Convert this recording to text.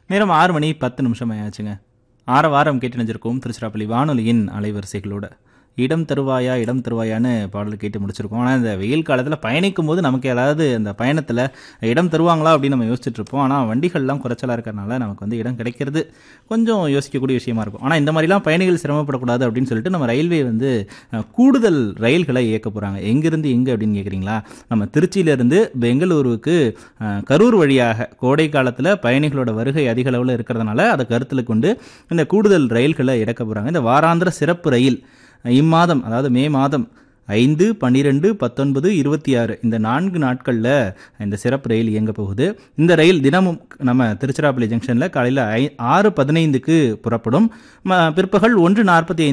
நேரம் ஆறு மணி பத்து நிமிஷம் ஆயாச்சுங்க ஆற வாரம் கேட்டு நினைஞ்சிருக்கோம் திருச்சிராப்பள்ளி வானொலியின் அலைவரிசைகளோட இடம் தருவாயா இடம் தருவாயான்னு பாடல் கேட்டு முடிச்சிருக்கோம் ஆனால் இந்த வெயில் காலத்தில் பயணிக்கும் போது நமக்கு ஏதாவது அந்த பயணத்தில் இடம் தருவாங்களா அப்படின்னு நம்ம யோசிச்சுட்டு இருப்போம் ஆனால் வண்டிகள்லாம் குறைச்சலாக இருக்கிறனால நமக்கு வந்து இடம் கிடைக்கிறது கொஞ்சம் யோசிக்கக்கூடிய விஷயமா இருக்கும் ஆனால் இந்த மாதிரிலாம் பயணிகள் சிரமப்படக்கூடாது அப்படின்னு சொல்லிட்டு நம்ம ரயில்வே வந்து அஹ், கூடுதல் ரயில்களை இயக்க போகிறாங்க எங்கேருந்து எங்கே அப்படின்னு கேட்குறீங்களா நம்ம திருச்சியிலேருந்து பெங்களூருவுக்கு அஹ், கரூர் வழியாக கோடை காலத்தில் பயணிகளோட வருகை அதிக அளவில் இருக்கிறதுனால அதை கருத்தில் கொண்டு இந்த கூடுதல் ரயில்களை இறக்க போகிறாங்க இந்த வாராந்திர சிறப்பு ரயில் இம்மாதம் அதாவது மே மாதம் ஐந்து பன்னிரெண்டு பத்தொன்பது இருபத்தி ஆறு இந்த நான்கு நாட்களில் இந்த சிறப்பு ரயில் இயங்க போகுது இந்த ரயில் தினமும் நம்ம திருச்சிராப்பள்ளி ஜங்ஷனில் காலையில் ஐ ஆறு பதினைந்துக்கு புறப்படும் ம- பிற்பகல் ஒன்று நாற்பத்தி